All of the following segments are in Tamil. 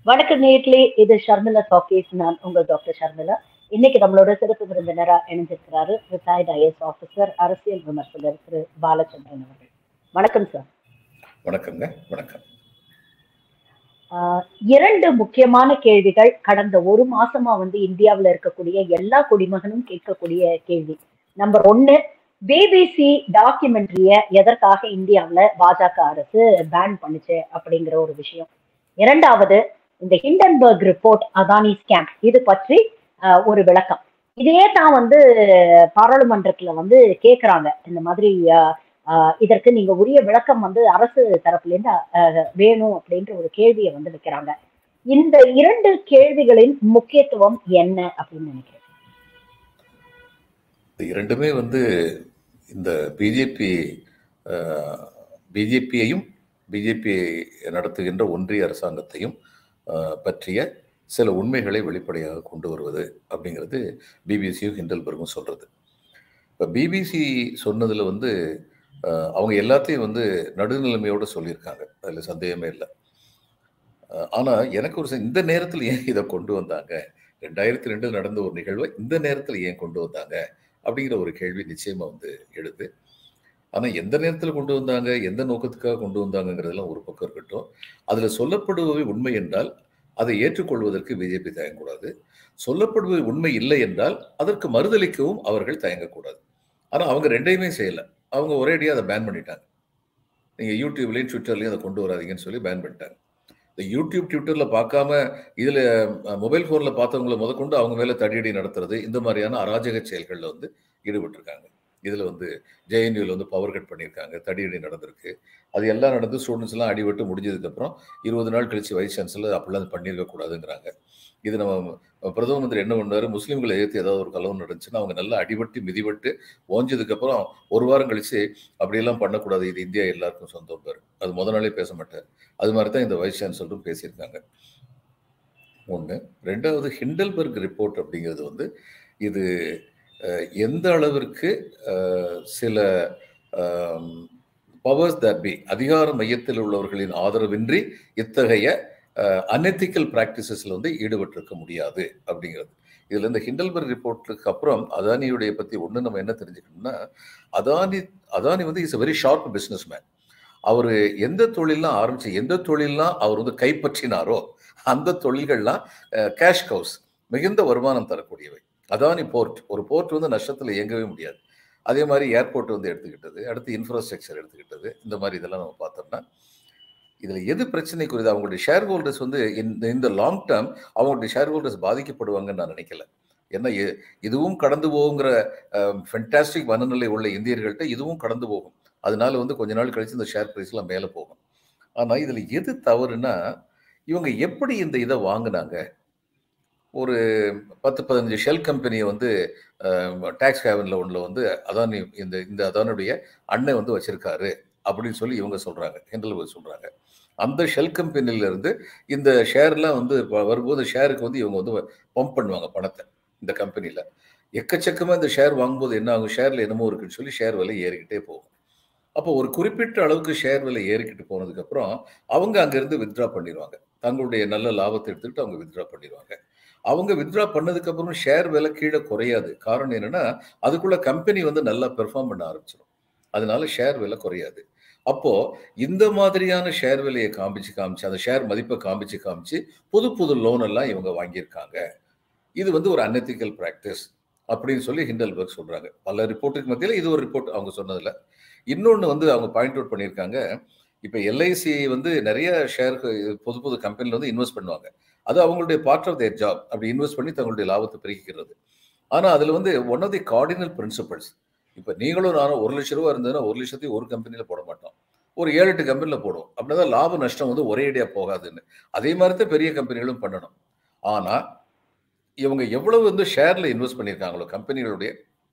வணக்கம் நேர்களே இது ஷர்மிளா டாக்கீஸ் நான் உங்கள் டாக்டர் ஷர்மிளா இன்னைக்கு நம்மளோட சிறப்பு விருந்தினரா இணைஞ்சிருக்கிறாரு ரிட்டையர்ட் ஐஎஸ் ஆஃபீஸர் அரசியல் விமர்சகர் திரு பாலச்சந்திரன் அவர்கள் வணக்கம் சார் வணக்கங்க வணக்கம் ஆஹ் இரண்டு முக்கியமான கேள்விகள் கடந்த ஒரு மாசமா வந்து இந்தியாவுல இருக்கக்கூடிய எல்லா குடிமகனும் கேட்கக்கூடிய கேள்வி நம்பர் ஒன்னு பிபிசி டாக்குமெண்ட்ரிய எதற்காக இந்தியாவுல பாஜக அரசு பேன் பண்ணுச்சு அப்படிங்கிற ஒரு விஷயம் இரண்டாவது இந்த ஹிண்டன்பர்க் ரிப்போர்ட் அதானி ஸ்கேம் இது பற்றி ஆஹ், ஒரு விளக்கம் இதே தான் வந்து பாராளுமன்றத்துல வந்து கேக்குறாங்க இந்த மாதிரி ஆஹ், ஆஹ், இதற்கு நீங்க உரிய விளக்கம் வந்து அரசு தரப்புல இருந்து ஆஹ், வேணும் அப்படின்ற ஒரு கேள்வியை வந்து வைக்கிறாங்க இந்த இரண்டு கேள்விகளின் முக்கியத்துவம் என்ன அப்படின்னு நினைக்கிறேன் இது இரண்டுமே வந்து இந்த பிஜேபி பிஜேபியையும் பிஜேபி நடத்துகின்ற ஒன்றிய அரசாங்கத்தையும் அஹ், பற்றிய சில உண்மைகளை வெளிப்படையாக கொண்டு வருவது அப்படிங்கிறது பிபிசியும் ஹிண்டல்பர்கும் சொல்றது இப்போ பிபிசி சொன்னதில் வந்து அஹ், அவங்க எல்லாத்தையும் வந்து நடுநிலைமையோடு சொல்லியிருக்காங்க அதில் சந்தேகமே இல்லை ஆனால் எனக்கு ஒரு ச- இந்த நேரத்தில் ஏன் இதை கொண்டு வந்தாங்க ரெண்டாயிரத்தி ரெண்டில் நடந்த ஒரு நிகழ்வை இந்த நேரத்தில் ஏன் கொண்டு வந்தாங்க அப்படிங்கிற ஒரு கேள்வி நிச்சயமா வந்து எழுது ஆனா எந்த நேரத்தில் கொண்டு வந்தாங்க எந்த நோக்கத்துக்காக கொண்டு வந்தாங்கங்கிறதெல்லாம் ஒரு பக்கம் இருக்கட்டும் அதுல சொல்லப்படுபவை உண்மை என்றால் அதை ஏற்றுக்கொள்வதற்கு பிஜேபி தயங்கக்கூடாது சொல்லப்படுவது உண்மை இல்லை என்றால் அதற்கு மறுதளிக்கவும் அவர்கள் தயங்கக்கூடாது ஆனா அவங்க ரெண்டையுமே செய்யல அவங்க ஒரேடியாக அதை பேன் பண்ணிட்டாங்க நீங்க யூடியூப்லயும் ட்விட்டர்லயும் அதை கொண்டு வராதீங்கன்னு சொல்லி பேன் பண்ணிட்டாங்க இந்த யூடியூப் ட்விட்டர்ல பார்க்காம இதுல மொபைல் போன்ல பார்த்தவங்களை முதற்கொண்டு அவங்க மேல தடியடி நடத்துறது இந்த மாதிரியான அராஜக செயல்களில் வந்து ஈடுபட்டிருக்காங்க இதுல வந்து ஜேஎன்யூல வந்து பவர் கட் பண்ணியிருக்காங்க தடியடி நடந்திருக்கு அது எல்லாம் நடந்து ஸ்டூடெண்ட்ஸ் எல்லாம் அடிபட்டு முடிஞ்சதுக்கு அப்புறம் இருபது நாள் கழிச்சு வைஸ் சான்சலர் அப்படிலாம் பண்ணியிருக்க கூடாதுங்கிறாங்க இது நம்ம பிரதம மந்திரி என்ன பண்ணாரு முஸ்லீம்களை எதிர்த்து ஏதாவது ஒரு கலவரம் நடந்துச்சுன்னா அவங்க நல்லா அடிபட்டு மிதிபட்டு ஓஞ்சதுக்கு அப்புறம் ஒரு வாரம் கழிச்சு அப்படியெல்லாம் பண்ணக்கூடாது இது இந்தியா எல்லாருக்கும் சொந்தம் பேர் அது முத நாளே பேச மாட்டார் அது மாதிரி தான் இந்த வைஸ் சான்சலரும் பேசியிருக்காங்க ஒன்று ரெண்டாவது ஹிண்டல்பர்க் ரிப்போர்ட் அப்படிங்கிறது வந்து இது அஹ், எந்த அளவிற்கு அஹ், சில பவர்ஸ் தட் பி அதிகார மையத்தில் உள்ளவர்களின் ஆதரவின்றி இத்தகைய அன்எத்திக்கல் ப்ராக்டிசஸில் வந்து ஈடுபட்டிருக்க முடியாது அப்படிங்கிறது இதுல இந்த ஹிண்டல்பர்க் ரிப்போர்ட்டுக்கு அப்புறம் அதானியுடைய பத்தி ஒன்று நம்ம என்ன தெரிஞ்சுக்கணும்னா அதானி அதானி வந்து is a very sharp businessman அவர் எந்த தொழில்லாம் ஆரம்பிச்சு எந்த தொழில்லாம் அவர் வந்து கைப்பற்றினாரோ அந்த தொழில்கள்லாம் கேஷ் கவுஸ் மிகுந்த வருமானம் தரக்கூடியவை அதானி போர்ட் ஒரு போர்ட் வந்து நஷ்டத்தில் இயங்கவே முடியாது அதே மாதிரி ஏர்போர்ட் வந்து எடுத்துக்கிட்டது அடுத்து இன்ஃப்ராஸ்ட்ரக்சர் எடுத்துக்கிட்டது இந்த மாதிரி இதெல்லாம் நம்ம பார்த்தோம்னா இதில் எது பிரச்சனைக்குரியது அவங்களுடைய ஷேர் ஹோல்டர்ஸ் வந்து இந்த இந்த லாங் டேர்ம் அவங்களுடைய ஷேர் ஹோல்டர்ஸ் பாதிக்கப்படுவாங்கன்னு நான் நினைக்கல ஏன்னா இ- இதுவும் கடந்து போகுங்கிற ஃபென்டாஸ்டிக் மனநிலை உள்ள இந்தியர்கள்ட்ட இதுவும் கடந்து போகும் அதனால வந்து கொஞ்ச நாள் கழிச்சு இந்த ஷேர் ப்ரைஸ்லாம் மேலே போகும் ஆனால் இதில் எது தவறுனா இவங்க எப்படி இந்த இதை வாங்கினாங்க ஒரு பத்து பதினஞ்சு ஷெல் கம்பெனியை வந்து டேக்ஸ் ஹேவனில் ஒன்றில் வந்து அதானி இந்த இந்த அதானுடைய அண்ணன் வந்து வச்சிருக்காரு அப்படின்னு சொல்லி இவங்க சொல்றாங்க ஹெண்டல் சொல்றாங்க அந்த ஷெல் கம்பெனில இருந்து இந்த ஷேர்லாம் வந்து வ- வரும்போது ஷேருக்கு வந்து இவங்க வந்து பம்ப் பண்ணுவாங்க பணத்தை இந்த கம்பெனியில் எக்கச்சக்கமாக இந்த ஷேர் வாங்கும்போது என்ன ஆகும் ஷேரில் என்னமோ இருக்குன்னு சொல்லி ஷேர் விலை ஏறிக்கிட்டே போகும் அப்போ ஒரு குறிப்பிட்ட அளவுக்கு ஷேர் விலை ஏறிக்கிட்டு போனதுக்கப்புறம் அவங்க அங்கேருந்து வித்ட்ரா பண்ணிடுவாங்க தங்களுடைய நல்ல லாபத்தை எடுத்துக்கிட்டு அவங்க வித்ட்ரா பண்ணிடுவாங்க அவங்க வித்ட்ரா பண்ணதுக்கப்புறம் ஷேர் விலை கீழே குறையாது காரணம் என்னன்னா அதுக்குள்ள கம்பெனி வந்து நல்லா பெர்ஃபார்ம் பண்ண ஆரம்பிச்சிடும் அதனால ஷேர் விலை குறையாது அப்போ இந்த மாதிரியான ஷேர் விலையை காமிச்சு காமிச்சு அந்த ஷேர் மதிப்பை காமிச்சு காமிச்சு புது புது லோன் எல்லாம் இவங்க வாங்கியிருக்காங்க இது வந்து ஒரு அன்எத்திக்கல் பிராக்டிஸ் அப்படின்னு சொல்லி ஹிண்டல்பர்க் சொல்றாங்க பல ரிப்போர்ட்டுக்கு மத்தியில் இது ஒரு ரிப்போர்ட் அவங்க சொன்னதுல இன்னொன்று வந்து அவங்க பாயிண்ட் அவுட் பண்ணியிருக்காங்க இப்போ எல்ஐசி வந்து நிறைய ஷேர் புது புது கம்பெனியில் வந்து இன்வெஸ்ட் பண்ணுவாங்க அது அவங்களுடைய பார்ட் ஆஃப் தேர் ஜாப் அப்படி இன்வெஸ்ட் பண்ணி தங்களுடைய லாபத்தை பெருக்கிக்கிறது ஆனால் அதில் வந்து one of the cardinal principles இப்போ நீங்களும் நானும் ஒரு லட்ச ரூபா இருந்ததுன்னா ஒரு லட்சத்தையும் ஒரு கம்பெனியில் போட மாட்டோம் ஒரு ஏழு எட்டு கம்பெனியில் போடுவோம் அப்படின்னா தான் லாப நஷ்டம் வந்து ஒரே அடியாக போகாதுன்னு அதே மாதிரி தான் பெரிய கம்பெனிகளும் பண்ணணும் ஆனால் இவங்க எவ்வளவு வந்து ஷேரில் இன்வெஸ்ட் பண்ணியிருக்காங்களோ கம்பெனிகளுடைய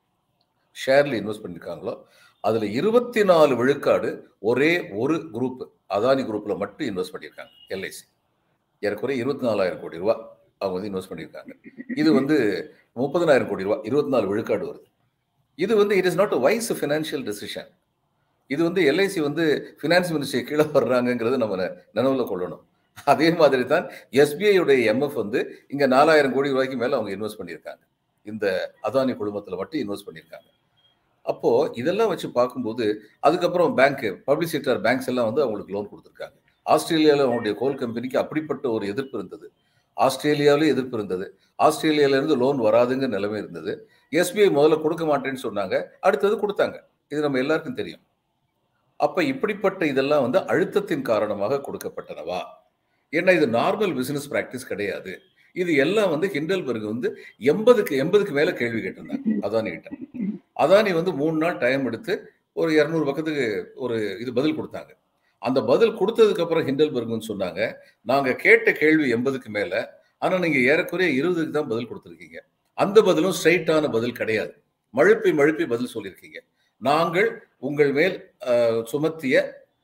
ஷேரில் இன்வெஸ்ட் பண்ணியிருக்காங்களோ அதில் இருபத்தி நாலு விழுக்காடு ஒரே ஒரு குரூப் அதானி குரூப்பில் மட்டும் இன்வெஸ்ட் பண்ணியிருக்காங்க எல்ஐசி ஏறக்குறைய இருபத்தி நாலாயிரம் கோடி ரூபா அவங்க வந்து இன்வெஸ்ட் பண்ணியிருக்காங்க இது வந்து முப்பதனாயிரம் கோடி ரூபா இருபத்தி நாலு விழுக்காடு வருது இது வந்து it is not a wise financial decision இது வந்து எல்ஐசி வந்து ஃபினான்ஸ் மினிஸ்ட்ரி கீழே வர்றாங்கங்கிறது நம்ம ந- நினைவுல கொள்ளணும் அதே மாதிரி தான் எஸ்பிஐ உடைய எம்எஃப் வந்து இங்க நாலாயிரம் கோடி ரூபாய்க்கு மேல அவங்க இன்வெஸ்ட் பண்ணியிருக்காங்க இந்த அதானி குழுமத்துல மட்டும் இன்வெஸ்ட் பண்ணியிருக்காங்க அப்போ இதெல்லாம் வச்சு பார்க்கும்போது அதுக்கப்புறம் பேங்க் பப்ளிக் செக்டர் பேங்க்ஸ் எல்லாம் வந்து அவங்களுக்கு லோன் கொடுத்துருக்காங்க ஆஸ்திரேலியாவில் அவங்களுடைய கோல் கம்பெனிக்கு அப்படிப்பட்ட ஒரு எதிர்ப்பு இருந்தது ஆஸ்திரேலியாவிலும் எதிர்ப்பு இருந்தது ஆஸ்திரேலியால இருந்து லோன் வராதுங்க நிலைமை இருந்தது எஸ்பிஐ முதல்ல கொடுக்க மாட்டேன்னு சொன்னாங்க அடுத்தது கொடுத்தாங்க இது நம்ம எல்லாருக்கும் தெரியும் அப்ப இப்படிப்பட்ட இதெல்லாம் வந்து அழுத்தத்தின் காரணமாக கொடுக்கப்பட்டனவா ஏன்னா இது நார்மல் பிசினஸ் பிராக்டிஸ் கிடையாது இது எல்லாம் வந்து ஹிண்டல்பர்க் வந்து எண்பதுக்கு எண்பதுக்கு மேல கேள்வி கேட்டிருந்தாங்க அதானி கிட்ட அதானி வந்து மூணு நாள் டைம் எடுத்து ஒரு இரநூறு பக்கத்துக்கு ஒரு இது பதில் கொடுத்தாங்க அந்த பதில் கொடுத்ததுக்கு அப்புறம் ஹிண்டல்பர்க்னு சொன்னாங்க நாங்க கேட்ட கேள்வி எண்பதுக்கு மேல ஆனா நீங்க ஏறக்குறைய இருபதுக்கு தான் பதில் கொடுத்துருக்கீங்க அந்த பதிலும் ஸ்ட்ரைட்டான பதில் கிடையாது மழுப்பி மழுப்பி பதில் சொல்லியிருக்கீங்க நாங்கள் உங்கள் மேல் அஹ், சுமத்திய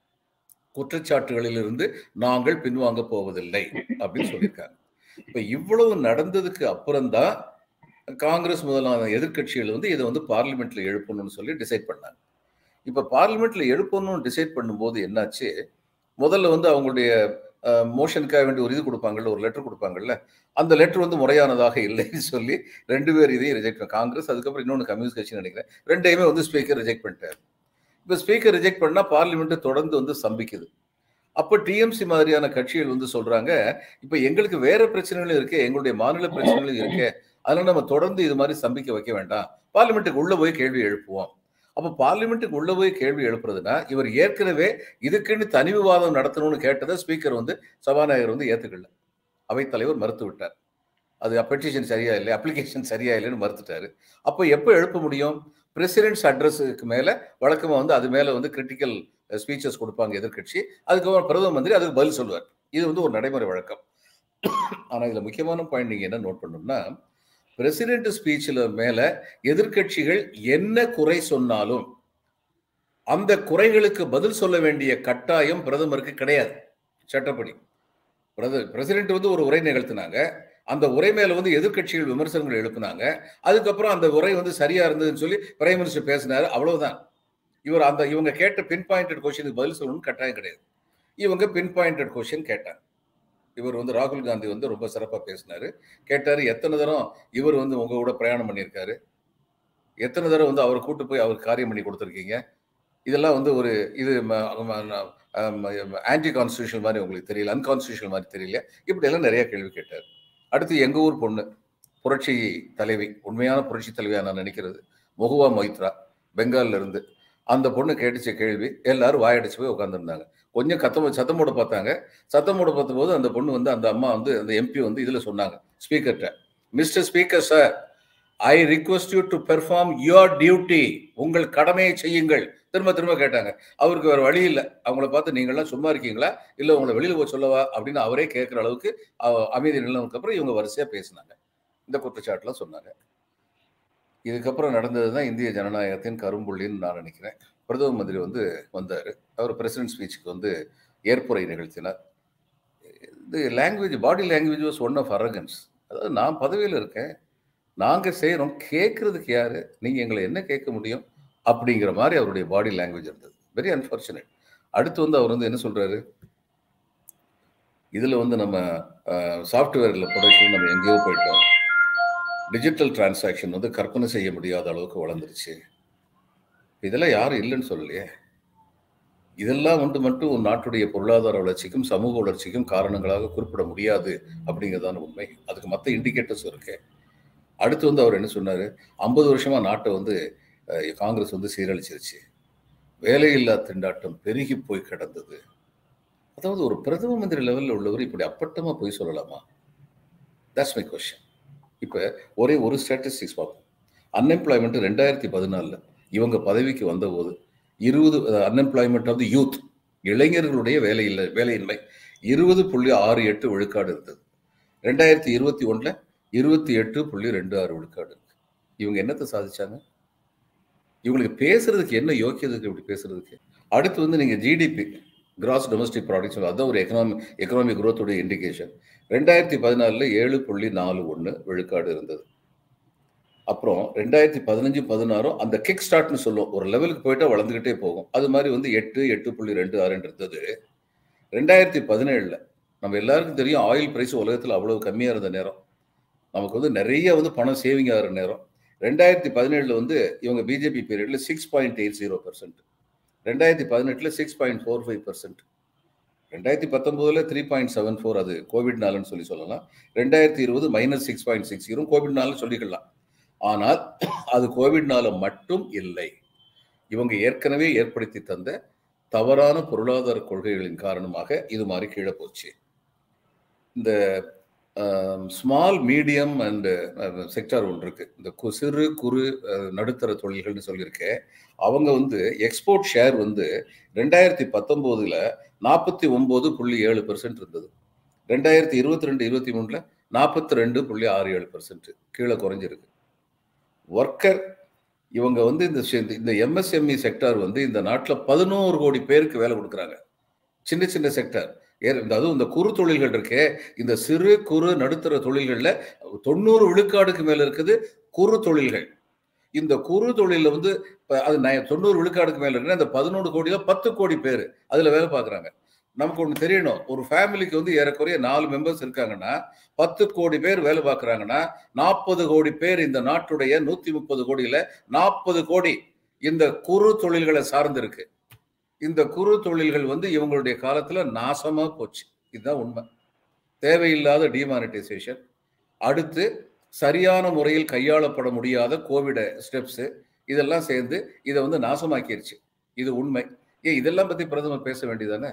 குற்றச்சாட்டுகளிலிருந்து நாங்கள் பின்வாங்க போவதில்லை அப்படின்னு சொல்லியிருக்காங்க இப்ப இவ்வளவு நடந்ததுக்கு அப்புறம்தான் காங்கிரஸ் முதலான எதிர்க்கட்சிகள் வந்து இதை வந்து பார்லிமெண்ட்ல எழுப்பணும்னு சொல்லி டிசைட் பண்ணாங்க இப்ப பார்லிமெண்ட்ல எழுப்பணும்னு டிசைட் பண்ணும்போது என்னாச்சு முதல்ல வந்து அவங்களுடைய மோஷனுக்காக வேண்டிய ஒரு இது கொடுப்பாங்கல்ல ஒரு லெட்டர் கொடுப்பாங்கல்ல அந்த லெட்டர் வந்து முறையானதாக இல்லைன்னு சொல்லி ரெண்டு பேர் இதையும் ரிஜெக்ட் காங்கிரஸ் அதுக்கப்புறம் இன்னொன்று கம்யூனிஸ்ட் கட்சி நினைக்கிறேன் ரெண்டையுமே வந்து ஸ்பீக்கர் ரிஜெக்ட் பண்ணிட்டார் இப்போ ஸ்பீக்கர் ரிஜெக்ட் பண்ணா பார்லிமெண்ட் தொடர்ந்து வந்து ஸ்தம்பிக்குது அப்போ டிஎம்சி மாதிரியான கட்சிகள் வந்து சொல்றாங்க இப்போ எங்களுக்கு வேற பிரச்சனைகளும் இருக்கு எங்களுடைய மாநில பிரச்சனைகளும் இருக்கு அதனால நம்ம தொடர்ந்து இது மாதிரி ஸ்தம்பிக்க வைக்க வேண்டாம் பார்லிமெண்ட்டுக்கு உள்ள போய் கேள்வி எழுப்புவோம் அப்போ பார்லிமெண்ட்டுக்கு உள்ள போய் கேள்வி எழுப்புறதுன்னா இவர் ஏற்கனவே இதுக்குன்னு தனி விவாதம் நடத்தணும்னு கேட்டதை ஸ்பீக்கர் வந்து சபாநாயகர் வந்து ஏத்துக்கல அவைத்தலைவர் மறுத்து விட்டார் அது பெட்டிஷன் சரியா இல்லை அப்ளிகேஷன் சரியா இல்லைன்னு மறுத்துட்டாரு அப்போ எப்போ எழுப்ப முடியும் பிரசிடென்ட்ஸ் அட்ரஸுக்கு மேல வழக்கமா வந்து அது மேல வந்து கிரிட்டிக்கல் ஸ்பீச்சஸ் கொடுப்பாங்க எதிர்க்கட்சி அதுக்கப்புறம் பிரதம மந்திரி அதுக்கு பதில் சொல்லுவார் இது வந்து ஒரு நடைமுறை வழக்கம் ஆனா இதுல முக்கியமான பாயிண்ட் நீங்க என்ன நோட் பண்ணணும்னா பிரசிடென்ட் ஸ்பீச்சில் மேல எதிர்க்கட்சிகள் என்ன குறை சொன்னாலும் அந்த குறைகளுக்கு பதில் சொல்ல வேண்டிய கட்டாயம் பிரதமருக்கு கிடையாது சட்டப்படி பிரசிடென்ட் வந்து ஒரு உரை நிகழ்த்தினாங்க அந்த உரை மேல வந்து எதிர்க்கட்சிகள் விமர்சனங்கள் எழுப்புனாங்க அதுக்கப்புறம் அந்த உரை வந்து சரியா இருந்ததுன்னு சொல்லி பிரைம் மினிஸ்டர் பேசினாரு அவ்வளவுதான் இவர் அந்த இவங்க கேட்ட பின் பாயிண்டட் கொஸ்டினுக்கு பதில் சொல்லணும்னு கட்டாயம் கிடையாது இவங்க பின் பாயிண்டட் கொஸ்டின் கேட்டாங்க இவர் வந்து ராகுல் காந்தி வந்து ரொம்ப சிறப்பாக பேசினாரு கேட்டாரு எத்தனை தரம் இவர் வந்து உங்க கூட பிரயாணம் பண்ணியிருக்காரு எத்தனை தடவை வந்து அவரை கூட்டு போய் அவர் காரியம் பண்ணி கொடுத்துருக்கீங்க இதெல்லாம் வந்து ஒரு இது ஆன்டி கான்ஸ்டியூஷன் மாதிரி உங்களுக்கு தெரியல அன்கான்ஸ்டியூஷன் மாதிரி தெரியல இப்படி எல்லாம் நிறைய கேள்வி கேட்டார் அடுத்து எங்க ஊர் பொண்ணு புரட்சி தலைவி உண்மையான புரட்சி தலைவியா நான் நினைக்கிறது முகுவா மொய்த்ரா பெங்கால்ல இருந்து அந்த பொண்ணு கேட்டுச்ச கேள்வி எல்லாரும் வாயடிச்சு போய் உட்காந்துருந்தாங்க கொஞ்சம் கத்தம் சத்தம் போட பார்த்தாங்க சத்தம் போட பார்த்தபோது அந்த பொண்ணு வந்து அந்த அம்மா வந்து அந்த எம்பி வந்து இதுல சொன்னாங்க ஸ்பீக்கர்கிட்ட mister speaker sir I request you to perform your duty உங்கள் கடமையை செய்யுங்கள் திரும்ப திரும்ப கேட்டாங்க அவருக்கு வேற வழி இல்லை அவங்கள பார்த்து நீங்களாம் சும்மா இருக்கீங்களா இல்லை உங்களை வெளியில போய் சொல்லவா அப்படின்னு அவரே கேட்குற அளவுக்கு அமைதி நிலவுக்கு அப்புறம் இவங்க வரிசையா பேசினாங்க இந்த குற்றச்சாட்டுலாம் சொன்னாங்க இதுக்கப்புறம் நடந்தது தான் இந்திய ஜனநாயகத்தின் கரும்புள்ளின்னு நான் நினைக்கிறேன் பிரதம மந்திரி வந்து வந்தார் அவர் பிரசிடென்ட் ஸ்பீச்சுக்கு வந்து ஏற்புரை நிகழ்த்தினார் இது language body language was one of arrogance அதாவது நான் பதவியில் இருக்கேன் நாங்கள் செய்கிறோம் கேட்குறதுக்கு யார் நீங்கள் எங்களை என்ன கேட்க முடியும் அப்படிங்கிற மாதிரி அவருடைய பாடி லாங்குவேஜ் இருந்தது வெரி அன்ஃபார்ச்சுனேட் அடுத்து வந்து அவர் வந்து என்ன சொல்கிறாரு இதில் வந்து நம்ம சாஃப்ட்வேரில் ப்ரொடக்ஷன் நம்ம எங்கேயோ போயிட்டோம் டிஜிட்டல் டிரான்சாக்ஷன் வந்து கற்பனை செய்ய முடியாத அளவுக்கு வளர்ந்துருச்சு இதெல்லாம் யாரும் இல்லைன்னு சொல்லலையே இதெல்லாம் வந்து மட்டும் ஒரு நாட்டுடைய பொருளாதார வளர்ச்சிக்கும் சமூக வளர்ச்சிக்கும் காரணங்களாக குறிப்பிட முடியாது அப்படிங்கிறதான உண்மை அதுக்கு மற்ற இண்டிகேட்டர்ஸ் இருக்கு அடுத்து வந்து அவர் என்ன சொன்னார் ஐம்பது வருஷமா நாட்டை வந்து காங்கிரஸ் வந்து சீரழிச்சிருச்சு வேலையில்லா திண்டாட்டம் பெருகி போய் கிடந்தது அதாவது ஒரு பிரதம மந்திரி லெவலில் உள்ளவர் இப்படி அப்பட்டமா போய் சொல்லலாமா தட்ஸ் மை கொஸ்டின் இப்போ ஒரே ஒரு ஸ்டாட்டிஸ்டிக்ஸ் பார்ப்போம் அன்எம்ப்ளாய்மெண்ட் ரெண்டாயிரத்தி பதினாலில் இவங்க பதவிக்கு வந்தபோது இருபது அன்எம்ப்ளாய்மெண்ட் ஆஃப் தி யூத் இளைஞர்களுடைய வேலை இல்லை வேலையின்மை இருபது புள்ளி ஆறு எட்டு விழுக்காடு இருந்தது ரெண்டாயிரத்தி இருபத்தி ஒன்றில் இருபத்தி எட்டு புள்ளி ரெண்டு ஆறு விழுக்காடு இருக்கு இவங்க என்னத்தை சாதிச்சாங்க இவங்களுக்கு பேசுறதுக்கு என்ன யோக்கியதுக்கு இப்படி பேசுறதுக்கு அடுத்து வந்து நீங்க ஜிடிபி கிராஸ் டொமஸ்டிக் ப்ராடக்ட் அதான் ஒரு எக்கனாமி எக்கனாமிக் குரோத்துடைய இண்டிகேஷன் ரெண்டாயிரத்தி பதினாலில் ஏழு புள்ளி நாலு ஒன்று விழுக்காடு இருந்தது அப்புறம் ரெண்டாயிரத்தி பதினஞ்சு பதினாறும் அந்த கிக் ஸ்டார்ட்னு சொல்லுவோம் ஒரு லெவலுக்கு போயிட்டா வளர்ந்துக்கிட்டே போகும் அது மாதிரி வந்து எட்டு எட்டு புள்ளி ரெண்டு ஆறுன்னு இருந்தது ரெண்டாயிரத்தி பதினேழில் நம்ம எல்லாருக்கும் தெரியும் ஆயில் பிரைஸ் உலகத்தில் அவ்வளவு கம்மியாக இருந்த நேரம் நமக்கு வந்து நிறைய வந்து பணம் சேவிங் ஆகிற நேரம் ரெண்டாயிரத்தி பதினேழில் வந்து இவங்க பிஜேபி பீரியடில் six point eight zero percent ரெண்டாயிரத்தி பதினெட்டில் six point four five percent ரெண்டாயிரத்தி பத்தொம்போதில் த்ரீ பாயிண்ட் செவன் ஃபோர் அது கோவிட்னாலன்னு சொல்லி சொல்லலாம் ரெண்டாயிரத்தி இருபது minus six point six zero கோவிட்னால சொல்லிக்கலாம் ஆனால் அது கோவிட்னால மட்டும் இல்லை இவங்க ஏற்கனவே ஏற்படுத்தி தந்த தவறான பொருளாதார கொள்கைகளின் காரணமாக இது மாதிரி கீழே போச்சு இந்த ஸ்மால் மீடியம் அண்ட் செக்டார் ஒன்று இருக்கு இந்த கு- சிறு குறு அஹ், நடுத்தர தொழில்கள்னு சொல்லியிருக்கேன் அவங்க வந்து எக்ஸ்போர்ட் ஷேர் வந்து ரெண்டாயிரத்தி பத்தொம்போதுல நாற்பத்தி ஒன்பது புள்ளி ஏழு பெர்சென்ட் இருந்தது ரெண்டாயிரத்தி இருபத்தி ரெண்டு இருபத்தி மூணுல நாற்பத்தி ரெண்டு புள்ளி ஆறு ஏழு பெர்சென்ட் கீழே குறைஞ்சிருக்கு ஒர்க்கர் இவங்க வந்து இந்த ஷே- இந்த எம்எஸ்எம்இ செக்டார் வந்து இந்த நாட்டில் பதினோரு கோடி பேருக்கு வேலை கொடுக்குறாங்க சின்ன சின்ன செக்டார் அதுவும் இந்த குறு தொழில்கள் இருக்கே இந்த சிறு குறு நடுத்தர தொழில்களில் தொண்ணூறு விழுக்காடுக்கு மேல இருக்குது குறு தொழில்கள் இந்த குறு தொழிலில் வந்து இப்ப அது நய- தொண்ணூறு விழுக்காடுக்கு மேல இருக்குன்னா இந்த பதினொன்று கோடியில பத்து கோடி பேர் அதுல வேலை பார்க்குறாங்க நமக்கு ஒன்று தெரியணும் ஒரு ஃபேமிலிக்கு வந்து ஏறக்குறைய நாலு மெம்பர்ஸ் இருக்காங்கன்னா பத்து கோடி பேர் வேலை பார்க்குறாங்கன்னா நாற்பது கோடி பேர் இந்த நாட்டுடைய நூத்தி முப்பது கோடியில நாற்பது கோடி இந்த குறு தொழில்களை சார்ந்து இருக்கு இந்த குறு தொழில்கள் வந்து இவங்களுடைய காலத்துல நாசமா போச்சு இதுதான் உண்மை தேவையில்லாத டிமானிட்டைசேஷன் அடுத்து சரியான முறையில் கையாளப்பட முடியாத கோவிட ஸ்டெப்ஸ் இதெல்லாம் சேர்ந்து இதை வந்து நாசமாக்கிருச்சு இது உண்மை ஏன் இதெல்லாம் பத்தி பிரதமர் பேச வேண்டியதானே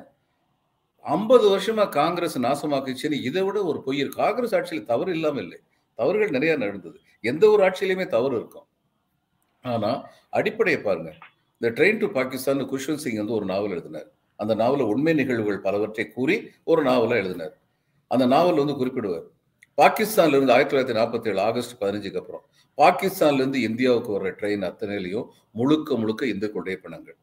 ஐம்பது வருஷமா காங்கிரஸ் நாசமாக்குச்சுன்னு இதை விட ஒரு பொய் இருக்கு காங்கிரஸ் ஆட்சியில் தவறு இல்லாமல் இல்லை தவறுகள் நிறைய நடந்தது எந்த ஒரு ஆட்சியிலுமே தவறு இருக்கும் ஆனா அடிப்படையை பாருங்க இந்த ட்ரெயின் டு பாகிஸ்தான் குஷ்வந்த் சிங் வந்து ஒரு நாவல் எழுதினார் அந்த நாவல உண்மை நிகழ்வுகள் பலவற்றை கூறி ஒரு நாவலை எழுதினார் அந்த நாவல் வந்து குறிப்பிடுவார் பாகிஸ்தான்ல இருந்து ஆயிரத்தி தொள்ளாயிரத்தி நாற்பத்தி ஏழு ஆகஸ்ட் பதினஞ்சுக்கு அப்புறம் பாகிஸ்தான்ல இருந்து இந்தியாவுக்கு வர்ற ட்ரெயின் அத்தனையிலையும் முழுக்க முழுக்க இந்துக்களுடைய பிணங்கள்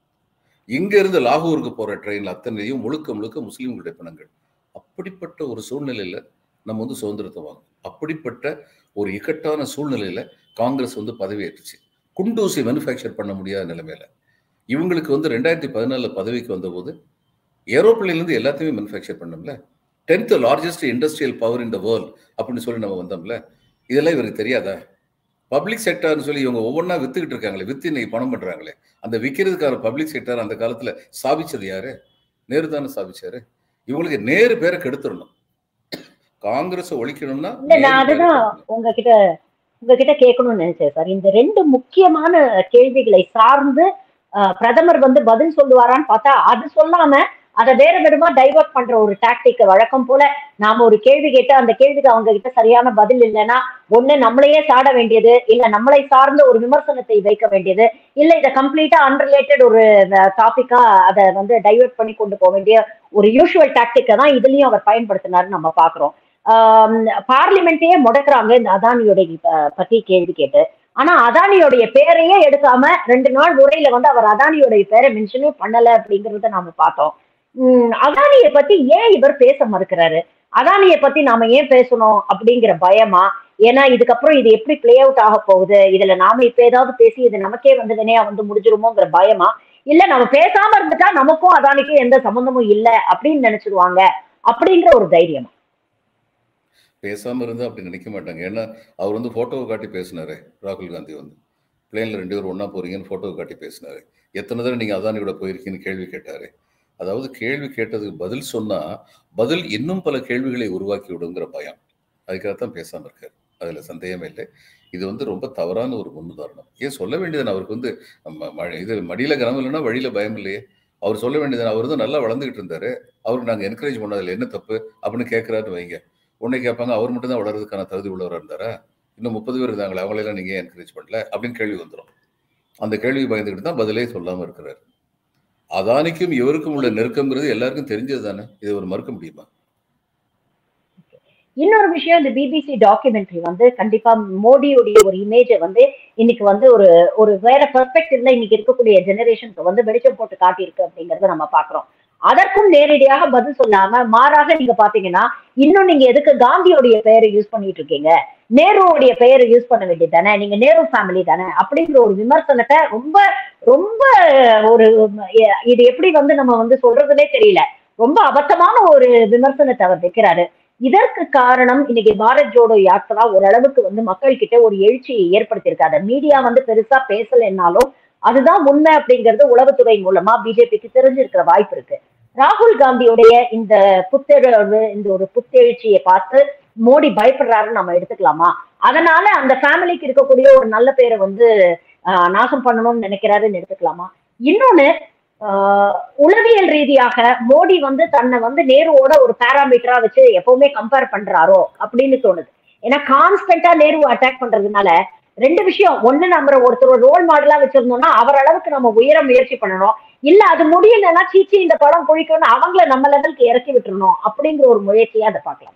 இங்க இருந்து லாகூருக்கு போற ட்ரெயின்ல அத்தனையும் முழுக்க முழுக்க முஸ்லீம்களுடைய பிணங்கள் அப்படிப்பட்ட ஒரு சூழ்நிலையில நம்ம வந்து சுதந்திரத்தை வாங்கணும் அப்படிப்பட்ட ஒரு இக்கட்டான சூழ்நிலையில காங்கிரஸ் வந்து பதவியேற்றுச்சு குண்டூசி மேனுஃபேக்சர் பண்ண முடியாத நிலைமையில இவங்களுக்கு வந்து ரெண்டாயிரத்தி பதினாலுல பதவிக்கு வந்தபோது ஏரோப்ளேன்லேருந்து எல்லாத்தையுமே மேனுஃபேக்சர் பண்ணோம்ல tenth largest industrial power in the world அப்படின்னு சொல்லி நம்ம வந்தோம்ல இதெல்லாம் இவருக்கு தெரியாதா பப்ளிக் செக்டார்னு சொல்லி இவங்க ஒவ்வொன்றா வித்துக்கிட்டு இருக்காங்களே வித்து இன்னைக்கு பணம் பண்றாங்களே அந்த விற்கிறதுக்கான பப்ளிக் செக்டார் அந்த காலத்துல ஸ்தாபிச்சது யாரு நேரு தானே ஸ்தாபிச்சாரு இவங்களுக்கு நேரு பேரை கெடுத்துடணும் காங்கிரஸ் ஒழிக்கணும்னா இல்ல நான் நேரு பேரை அதுதான் கெடுக்கணும். உங்ககிட்ட உங்ககிட்ட கேட்கணும்னு நினைச்சேன் சார் இந்த ரெண்டு முக்கியமான கேள்விகளை சார்ந்து அஹ், பிரதமர் வந்து பதில் சொல்லுவாரான்னு பார்த்தா அது சொல்லாம அதை வேற விதமா டைவர்ட் பண்ற ஒரு டாக்டிக் வழக்கம் போல நாம ஒரு கேள்வி கேட்டு அந்த கேள்விக்கு அவங்க கிட்ட சரியான பதில் இல்லைன்னா ஒண்ணு நம்மளையே சாட வேண்டியது இல்ல நம்மளை சார்ந்த ஒரு விமர்சனத்தை வைக்க வேண்டியது இல்ல இதை கம்ப்ளீட்டா அன்ரிலேட்டட் ஒரு டாபிக்கா அதை வந்து டைவர்ட் பண்ணி கொண்டு போக வேண்டிய ஒரு யூஷுவல் டாக்டிக்கை தான் இதுலயும் அவர் பயன்படுத்தினாருன்னு நம்ம பாக்குறோம் பார்லிமெண்ட்டையே முடக்குறாங்க இந்த அதானியோட அஹ், பத்தி கேள்வி கேட்டு ஆனா அதானியோடைய பேரையே எடுக்காம ரெண்டு நாள் உரையில வந்து அவர் அதானியோடைய பேரை மென்ஷனே பண்ணல அப்படிங்கறத நாம பார்த்தோம் உம் அதானியை பத்தி ஏன் இவர் பேச மறுக்கிறாரு அதானியை பத்தி நாம ஏன் பேசணும் அப்படிங்கிற பயமா ஏன்னா இதுக்கப்புறம் இது எப்படி பிளே அவுட் ஆக போகுது இதுல நாம இப்ப ஏதாவது பேசி இது நமக்கே வந்து வினையா வந்து முடிஞ்சிருமோங்கிற பயமா இல்ல நம்ம பேசாம இருந்துட்டா நமக்கும் அதானிக்கும் எந்த சம்பந்தமும் இல்ல அப்படின்னு நினைச்சிருவாங்க அப்படிங்கிற ஒரு தைரியம் பேசாம இருந்தா அப்படி நினைக்க மாட்டாங்க ஏன்னா அவர் வந்து போட்டோவை காட்டி பேசினாரு ராகுல் காந்தி வந்து பிளேன்ல ரெண்டு பேரும் ஒண்ணா போறீங்கன்னு போட்டோவை காட்டி பேசினாரு எத்தனை தடவை நீங்க அதானி கூட போயிருக்கீங்கன்னு கேள்வி கேட்டாரு அதாவது கேள்வி கேட்டதுக்கு பதில் சொன்னா பதில் இன்னும் பல கேள்விகளை உருவாக்கி விடுங்கிற பயம் அதுக்காகத்தான் பேசாம இருக்காரு அதுல சந்தேகமே இல்லை இது வந்து ரொம்ப தவறான ஒரு முன்னுதாரணம் ஏன் சொல்ல வேண்டியது அவருக்கு வந்து நம்ம ம- இது மடியில கனம் இல்லைன்னா வழியில பயம் இல்லையே அவர் சொல்ல வேண்டியது அவர் வந்து நல்லா வளர்ந்துகிட்டு இருந்தாரு அவருக்கு நாங்க என்கரேஜ் பண்ணதில்லை என்ன தப்பு அப்படின்னு கேட்கறாருன்னு வைங்க உன்னை கேட்பாங்க அவர் மட்டும் தான் வளர்றதுக்கான தகுதி உள்ளவராக இருந்தாரா இன்னும் முப்பது பேர் இருந்தாங்களே அவங்களெல்லாம் நீங்க ஏன் என்கரேஜ் பண்ணல அப்படின்னு கேள்வி வந்துடும் அந்த கேள்வி பயந்துக்கிட்டு தான் பதிலே சொல்லாம இருக்கிறாரு அதானிக்கும் இவருக்கும் உள்ள நெருக்கம்ங்கிறது எல்லாருக்கும் தெரிஞ்சது தானே இதை ஒரு மறுக்க முடியுமா இன்னொரு விஷயம் இந்த பிபிசி டாக்குமெண்ட்ரி வந்து கண்டிப்பா மோடியுடைய ஒரு இமேஜை வந்து இன்னைக்கு வந்து ஒரு ஒரு வேற பெர்ஸ்பெக்டிவ்ல இன்னைக்கு இருக்கக்கூடிய ஜெனரேஷனுக்கு வந்து வெளிச்சம் போட்டு காட்டியிருக்கு அப்படிங்கறத நம்ம பாக்குறோம் அதற்கும் நேரடியாக பதில் சொல்லாம மாறாக நீங்க பாத்தீங்கன்னா இன்னும் நீங்க எதுக்கு காந்தியோடைய பெயரை யூஸ் பண்ணிட்டு இருக்கீங்க நேருவோடைய பெயரை யூஸ் பண்ண வேண்டியது தானே நீங்க நேரு ஃபேமிலி தானே அப்படிங்கிற ஒரு விமர்சனத்தை ரொம்ப ரொம்ப ஒரு இது எப்படி வந்து நம்ம வந்து சொல்றதுனே தெரியல ரொம்ப அபத்தமான ஒரு விமர்சனத்தை அவர் வைக்கிறாரு இதற்கு காரணம் இன்னைக்கு பாரத் ஜோடோ யாத்திரா ஓரளவுக்கு வந்து மக்கள் கிட்ட ஒரு எழுச்சியை ஏற்படுத்தியிருக்காது மீடியா வந்து பெருசா பேசலைன்னாலும் அதுதான் உண்மை அப்படிங்கிறது உளவுத்துறை மூலமா பிஜேபிக்கு தெரிஞ்சிருக்கிற வாய்ப்பு இருக்கு ராகுல் காந்தியுடைய இந்த புத்தெழுவு இந்த ஒரு புத்தெழுச்சியை பார்த்து மோடி பயப்படுறாருன்னு நம்ம எடுத்துக்கலாமா அதனால அந்த ஃபேமிலிக்கு இருக்கக்கூடிய ஒரு நல்ல பேரை வந்து ஆஹ், நாசம் பண்ணணும்னு நினைக்கிறாருன்னு எடுத்துக்கலாமா இன்னொன்னு ஆஹ், உளவியல் ரீதியாக மோடி வந்து தன்னை வந்து நேருவோட ஒரு பேராமீட்டரா வச்சு எப்பவுமே கம்பேர் பண்றாரோ அப்படின்னு தோணுது ஏன்னா கான்ஸ்டன்டா நேரு அட்டாக் பண்றதுனால ரெண்டு விஷயம் ஒண்ணு நம்ம ஒருத்தர் ரோல் மாடலா வச்சிருந்தோம்னா அவர் அளவுக்கு நம்ம உயர முயற்சி பண்ணணும் இல்ல அது முடியலன்னா சீச்சி இந்த படம் குழிக்கணும்னு அவங்கள நம்ம லெவலுக்கு இறக்கி விட்டுறணும் அப்படிங்கிற ஒரு முயற்சியா அதை பார்க்கலாம்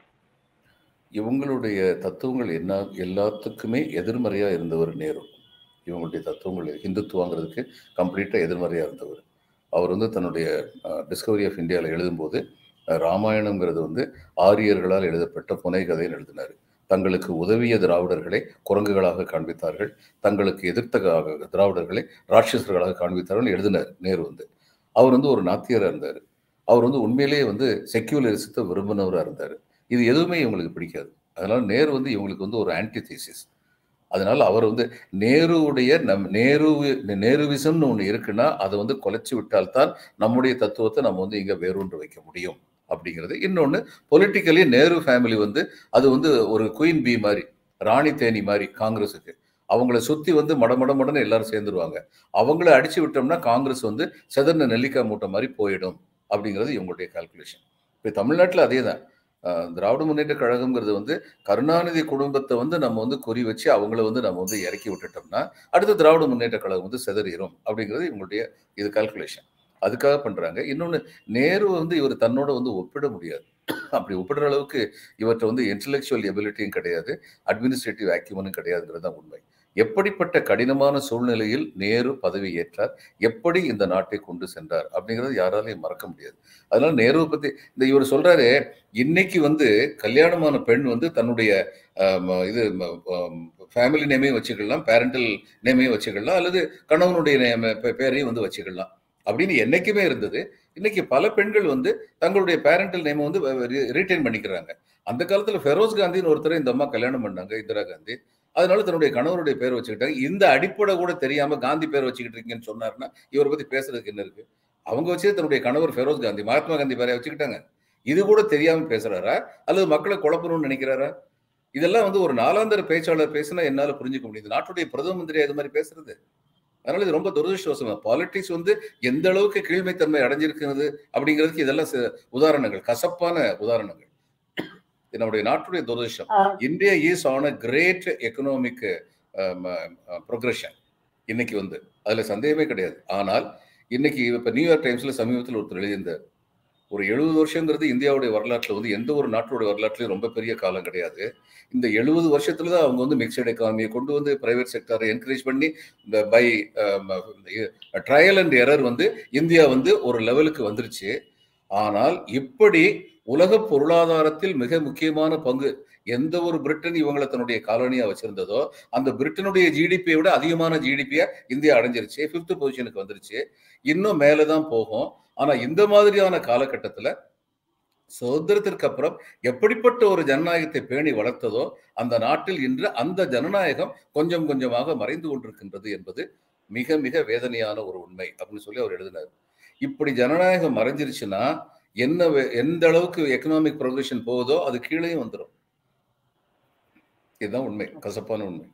இவங்களுடைய தத்துவங்கள் என்ன எல்லாத்துக்குமே எதிர்மறையா இருந்தவர் நேரு இவங்களுடைய தத்துவங்கள் ஹிந்துத்துவாங்கிறதுக்கு கம்ப்ளீட்டா எதிர்மறையா இருந்தவர் அவர் வந்து தன்னுடைய டிஸ்கவரி ஆஃப் இந்தியாவில் எழுதும்போது அஹ், ராமாயணம்ங்கிறது வந்து ஆரியர்களால் எழுதப்பட்ட புனைகதைன்னு எழுதினார் தங்களுக்கு உதவிய திராவிடர்களை குரங்குகளாக காண்பித்தார்கள் தங்களுக்கு எதிர்த்த கா- திராவிடர்களை ராட்சசர்களாக காண்பித்தார்கள் எழுதினார் நேரு வந்து அவர் வந்து ஒரு நாத்தியராக இருந்தார் அவர் வந்து உண்மையிலேயே வந்து செக்யூலரிசத்தை விரும்பினவராக இருந்தார் இது எதுவுமே இவங்களுக்கு பிடிக்காது அதனால நேரு வந்து இவங்களுக்கு வந்து ஒரு ஆன்டிதீசிஸ் அதனால அவர் வந்து நேருவுடைய நம் நேரு நேருவிசம்னு ஒன்று இருக்குன்னா அதை வந்து குலைச்சி விட்டால்தான் நம்முடைய தத்துவத்தை நம்ம வந்து இங்கே வேரூன்று வைக்க முடியும் அப்படிங்கிறது இன்னொன்று பொலிட்டிக்கலி நேரு ஃபேமிலி வந்து அது வந்து ஒரு குயின் பி மாதிரி ராணி தேனி மாதிரி காங்கிரஸுக்கு அவங்கள சுற்றி வந்து மடமட மடன்னு எல்லாரும் சேர்ந்துருவாங்க அவங்கள அடிச்சு விட்டோம்னா காங்கிரஸ் வந்து செதர்ன நெல்லிக்காய் மூட்டை மாதிரி போயிடும் அப்படிங்கிறது இவங்களுடைய கால்குலேஷன் இப்போ தமிழ்நாட்டில் அதே தான் அஹ் திராவிட முன்னேற்ற கழகம்ங்கிறது வந்து கருணாநிதி குடும்பத்தை வந்து நம்ம வந்து குறி வச்சு அவங்கள வந்து நம்ம வந்து இறக்கி விட்டுட்டோம்னா அடுத்து திராவிட முன்னேற்ற கழகம் வந்து செதறிடும் அப்படிங்கிறது இவங்களுடைய இது கால்குலேஷன் அதுக்காக பண்றாங்க இன்னொன்று நேரு வந்து இவர் தன்னோட வந்து ஒப்பிட முடியாது அப்படி ஒப்பிடுற அளவுக்கு இவற்றை வந்து இன்டலெக்சுவல் எபிலிட்டியும் கிடையாது அட்மினிஸ்ட்ரேட்டிவ் ஆக்யூமனும் கிடையாதுங்கிறது தான் உண்மை எப்படிப்பட்ட கடினமான சூழ்நிலையில் நேரு பதவி ஏற்றார் எப்படி இந்த நாட்டை கொண்டு சென்றார் அப்படிங்கிறது யாராலையும் மறக்க முடியாது அதனால நேருவை பத்தி இந்த இவர் சொல்றாரு இன்னைக்கு வந்து கல்யாணமான பெண் வந்து தன்னுடைய ஆம், இது ஃபேமிலி நேமையும் வச்சுக்கலாம் பேரண்டல் நேமையும் வச்சுக்கலாம் அல்லது கணவனுடைய நேம பே- பேரையும் வந்து வச்சுக்கலாம் அப்படின்னு என்னைக்குமே இருந்தது இன்னைக்கு பல பெண்கள் வந்து தங்களுடைய பேரண்டல் நேமை வந்து ரீட்டைன் பண்ணிக்கிறாங்க அந்த காலத்துல ஃபெரோஸ் காந்தின்னு ஒருத்தரை இந்த அம்மா கல்யாணம் பண்ணாங்க இந்திரா காந்தி அதனால தன்னுடைய கணவருடைய பேர் வச்சுக்கிட்டாங்க இந்த அடிப்படை கூட தெரியாம காந்தி பேர் வச்சுக்கிட்டு இருக்கீங்கன்னு சொன்னாருன்னா இவரை பத்தி பேசுறதுக்கு என்ன இருக்கு அவங்க வச்சே தன்னுடைய கணவர் ஃபெரோஸ் காந்தி மகாத்மா காந்தி பேரை வச்சுக்கிட்டாங்க இது கூட தெரியாம பேசுறாரா அல்லது மக்களை குழப்பணும்னு நினைக்கிறாரா இதெல்லாம் வந்து ஒரு நாலாந்தர பேச்சாளர் பேசினா என்னால புரிஞ்சுக்க முடியுது நாட்டுடைய பிரதம மந்திரி அது மாதிரி பேசுறது அதனால இது ரொம்ப துரதிருஷ்டவசம் பாலிடிக்ஸ் வந்து எந்த அளவுக்கு கீழ்மைத்தன்மை அடைஞ்சிருக்கிறது அப்படிங்கிறதுக்கு இதெல்லாம் சில உதாரணங்கள் கசப்பான உதாரணங்கள் இது நம்முடைய நாட்டுடைய துரதிருஷ்டம் ah India is on a great economic progression இன்னைக்கு வந்து அதுல சந்தேகமே கிடையாது ஆனால் இன்னைக்கு இப்ப நியூயார்க் டைம்ஸ்ல சமீபத்தில் ஒருத்தர் எழுதியிருந்தார் ஒரு எழுபது வருஷங்கிறது இந்தியாவுடைய வரலாற்றுல வந்து எந்த ஒரு நாட்டோட வரலாற்றுலயும் ரொம்ப பெரிய காலம் கிடையாது இந்த எழுபது வருஷத்துல தான் அவங்க வந்து மிக்சட் எக்கானமியை கொண்டு வந்து பிரைவேட் செக்டரை என்கரேஜ் பண்ணி இந்த பை ட்ரையல் அண்ட் எரர் வந்து இந்தியா வந்து ஒரு லெவலுக்கு வந்துருச்சு ஆனால் இப்படி உலக பொருளாதாரத்தில் மிக முக்கியமான பங்கு எந்த ஒரு பிரிட்டன் இவங்களை தன்னுடைய காலனியா வச்சிருந்ததோ அந்த பிரிட்டனுடைய ஜிடிபியை விட அதிகமான ஜிடிபியை இந்தியா அடைஞ்சிருச்சு ஃபிஃப்த் பொசிஷனுக்கு வந்துருச்சு இன்னும் மேலதான் போகும் ஆனா இந்த மாதிரியான காலகட்டத்துல சுதந்திரத்திற்கு அப்புறம் எப்படிப்பட்ட ஒரு ஜனநாயகத்தை பேணி வளர்த்ததோ அந்த நாட்டில் இன்று அந்த ஜனநாயகம் கொஞ்சம் கொஞ்சமாக மறைந்து கொண்டிருக்கின்றது என்பது மிக மிக வேதனையான ஒரு உண்மை அப்படின்னு சொல்லி அவர் எழுதினார் இப்படி ஜனநாயகம் மறைஞ்சிருச்சுன்னா என்ன வே- எந்த அளவுக்கு எக்கனாமிக் ப்ரொக்ரெஷன் போகுதோ அது கீழேயும் வந்துடும் இதுதான் உண்மை கசப்பான உண்மை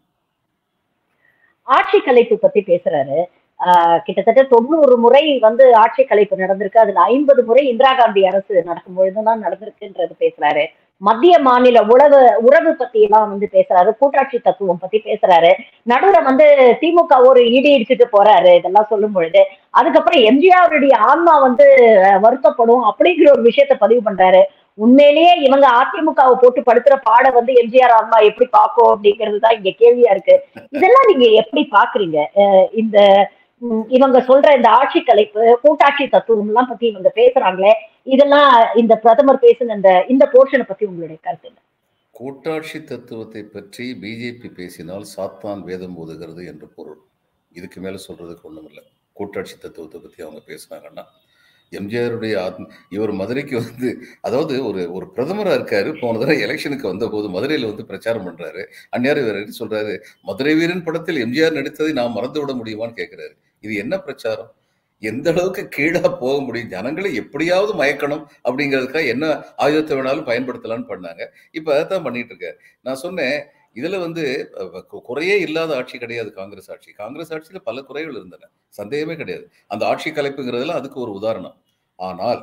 ஆட்சி கலைப்பு பத்தி பேசுறாரு ஆஹ் கிட்டத்தட்ட தொண்ணூறு முறை வந்து ஆட்சி கலைப்பு நடந்திருக்கு அதுல ஐம்பது முறை இந்திரா காந்தி அரசு நடக்கும் பொழுதுதான் நடந்திருக்குன்றது பேசுறாரு மத்திய மாநில உறவு உறவு பத்தி எல்லாம் வந்து பேசுறாரு கூட்டாட்சி தத்துவம் பத்தி பேசுறாரு நடுவுல வந்து திமுக ஒரு இடி இடிச்சுட்டு போறாரு இதெல்லாம் சொல்லும் பொழுது அதுக்கப்புறம் எம்ஜிஆருடைய ஆன்மா வந்து அஹ், வருத்தப்படும் அப்படிங்கிற ஒரு விஷயத்த பதிவு பண்றாரு உண்மையிலேயே இவங்க அதிமுகவை போட்டு படுத்துற பாட வந்து எம்ஜிஆர் ஆன்மா எப்படி பார்க்கும் அப்படிங்கிறது தான் இங்க கேள்வியா இருக்கு இதெல்லாம் நீங்க எப்படி பாக்குறீங்க அஹ் இந்த ம், இவங்க சொல்ற இந்த ஆட்சி கலைப்பு கூட்டாட்சி தத்துவம் எல்லாம் பத்தி இவங்க பேசுறாங்களே இதெல்லாம் இந்த பிரதமர் பேசின இந்த இந்த போர்ஷனை பத்தி உங்களுடைய கருத்து என்ன கூட்டாட்சி தத்துவத்தை பற்றி பிஜேபி பேசினால் சாத்தான் வேதம் ஓதுகிறது என்று பொருள் இதுக்கு மேல சொல்றதுக்கு ஒண்ணும் இல்லை கூட்டாட்சி தத்துவத்தை பத்தி அவங்க பேசுனாங்கன்னா எம்ஜிஆருடைய ஆத்ம இவர் மதுரைக்கு வந்து அதாவது ஒரு ஒரு பிரதமரா இருக்காரு போன தடவை எலெக்ஷனுக்கு வந்த போது மதுரையில வந்து பிரச்சாரம் பண்றாரு அந்நேரம் இவர் என்ன சொல்றாரு மதுரை வீரன் படத்தில் எம்ஜிஆர் நடித்ததை நாம் மறந்து விட முடியுமான்னு கேட்கிறாரு இது என்ன பிரச்சாரம் எந்த அளவுக்கு கீழா போக முடியும் ஜனங்களை எப்படியாவது மயக்கணும் அப்படிங்கிறதுக்காக என்ன ஆயுதத்தை வேணாலும் பயன்படுத்தலாம்னு பண்ணாங்க இப்ப அதான் பண்ணிட்டு இருக்காரு நான் சொன்னேன் இதுல வந்து அஹ், கு- குறையே இல்லாத ஆட்சி கிடையாது காங்கிரஸ் ஆட்சி காங்கிரஸ் ஆட்சியில பல குறைகள் இருந்தன சந்தேகமே கிடையாது அந்த ஆட்சி கலைப்புங்கிறதுல அதுக்கு ஒரு உதாரணம் ஆனால்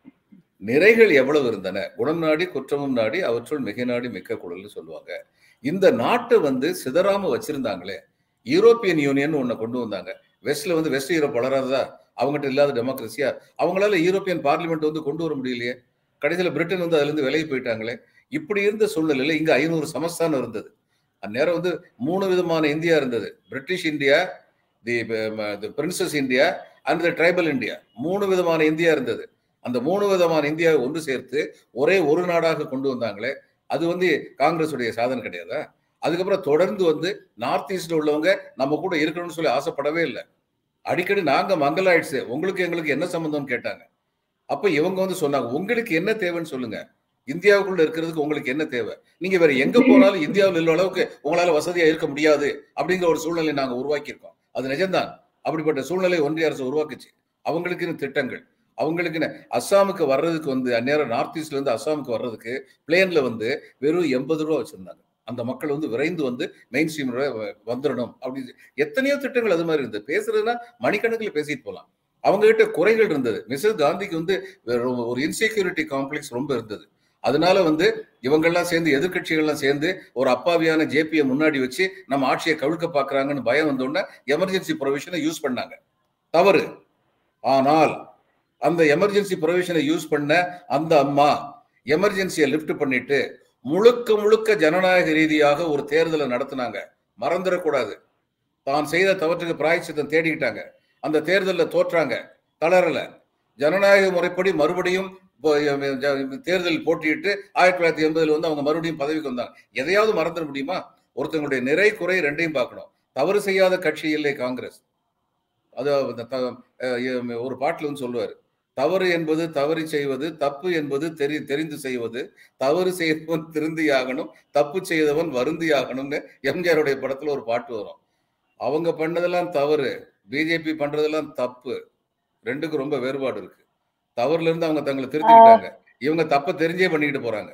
நிறைகள் எவ்வளவு இருந்தன குணம் நாடி குற்றமும் நாடி அவற்றுள் மிக நாடி மிக்க குடல்னு சொல்லுவாங்க இந்த நாட்டை வந்து சிதறாம வச்சிருந்தாங்களே யூரோப்பியன் யூனியன் ஒண்ணு கொண்டு வந்தாங்க வெஸ்ட்ல வந்து வெஸ்ட் யூரோப் வளராதா அவங்ககிட்ட இல்லாத டெமோக்ரஸியா அவங்களால யூரோப்பியன் பார்லிமெண்ட் வந்து கொண்டு வர முடியலையே கடைசியில பிரிட்டன் வந்து அதுல இருந்து விலகி போயிட்டாங்களே இப்படி இருந்த சூழ்நிலையில இங்க ஐநூறு சமஸ்தானம் இருந்தது அந்நேரம் வந்து மூணு விதமான இந்தியா இருந்தது British India the princes India and the tribal India மூணு விதமான இந்தியா இருந்தது அந்த மூணு விதமான இந்தியாவை ஒன்று சேர்த்து ஒரே ஒரு நாடாக கொண்டு வந்தாங்களே அது வந்து காங்கிரஸ் உடைய சாதனை கிடையாதா அதுக்கப்புறம் தொடர்ந்து வந்து நார்த் ஈஸ்ட்ல உள்ளவங்க நம்ம கூட இருக்கணும்னு சொல்லி ஆசைப்படவே இல்லை அடிக்கடி நாங்க மங்கலாயிடுச்சு உங்களுக்கு எங்களுக்கு என்ன சம்பந்தம்னு கேட்டாங்க அப்ப இவங்க வந்து சொன்னாங்க உங்களுக்கு என்ன தேவைன்னு சொல்லுங்க இந்தியாவுக்குள்ள இருக்கிறதுக்கு உங்களுக்கு என்ன தேவை நீங்க வேற எங்க போனாலும் இந்தியாவில் உள்ள அளவுக்கு உங்களால வசதியா இருக்க முடியாது அப்படிங்கிற ஒரு சூழ்நிலை நாங்க உருவாக்கியிருக்கோம் அது நிஜம்தான் அப்படிப்பட்ட சூழ்நிலை ஒன்றிய அரசு உருவாக்குச்சு அவங்களுக்குன்னு திட்டங்கள் அவங்களுக்குன்னு அஸ்ஸாமுக்கு வர்றதுக்கு வந்து அந்நேரம் நார்த் ஈஸ்ட்ல இருந்து அஸ்ஸாமுக்கு வர்றதுக்கு பிளேன்ல வந்து வெறும் எண்பது ரூபா வச்சிருந்தாங்க அந்த மக்கள் வந்து விரைந்து வந்து மெயின் ஸ்ட்ரீம் வந்துடணும் அப்படின்னு எத்தனையோ திட்டங்கள் அது மாதிரி இருந்தது பேசுறதுன்னா மணிக்கணக்கில் பேசிட்டு போகலாம் அவங்க கிட்ட குறைகள் இருந்தது மிஸ்ஸஸ் காந்திக்கு வந்து வேற ஒரு இன்செக்யூரிட்டி காம்ப்ளெக்ஸ் ரொம்ப இருந்தது அதனால வந்து இவங்கெல்லாம் சேர்ந்து எதிர்க்கட்சிகள்லாம் சேர்ந்து ஒரு அப்பாவியான ஜேபியை முன்னாடி வச்சு நம்ம ஆட்சியை கவிழ்க்க பார்க்கறாங்கன்னு பயம் வந்தோடனே எமர்ஜென்சி ப்ரொவிஷனை யூஸ் பண்ணாங்க தவறு ஆனால் அந்த எமர்ஜென்சி ப்ரொவிஷனை யூஸ் பண்ண அந்த அம்மா எமர்ஜென்சியை லிஃப்ட் பண்ணிட்டு முழுக்க முழுக்க ஜனநாயக ரீதியாக ஒரு தேர்தலை நடத்தினாங்க மறந்துடக்கூடாது தான் செய்த தவற்றுக்கு பிராயச்சித்தம் தேடிக்கிட்டாங்க அந்த தேர்தலில் தோற்றாங்க தளரல ஜனநாயக முறைப்படி மறுபடியும் இப்போ, அஹ், ஜ- தேர்தலில் போட்டியிட்டு ஆயிரத்தி தொள்ளாயிரத்தி எண்பதுல வந்து அவங்க மறுபடியும் பதவிக்கு வந்தாங்க எதையாவது மறந்துட முடியுமா ஒருத்தங்களுடைய நிறை குறை ரெண்டையும் பார்க்கணும் தவறு செய்யாத கட்சி இல்லை காங்கிரஸ் அது அந்த த- அஹ், எ- ஒரு பாட்டுல வந்து சொல்லுவாரு தவறு என்பது தவறி செய்வது தப்பு என்பது தெரி தெரிந்து செய்வது தவறு செய்தவன் திருந்தியாகணும் தப்பு செய்தவன் வருந்தியாகணும்னு எம்ஜிஆருடைய படத்துல ஒரு பாட்டு வரும் அவங்க பண்ணதெல்லாம் தவறு பிஜேபி பண்றதெல்லாம் தப்பு ரெண்டுக்கும் ரொம்ப வேறுபாடு இருக்கு தவறுல இருந்து அவங்க தங்களை திருத்திக்கிட்டாங்க இவங்க தப்ப தெரிஞ்சே பண்ணிக்கிட்டு போறாங்க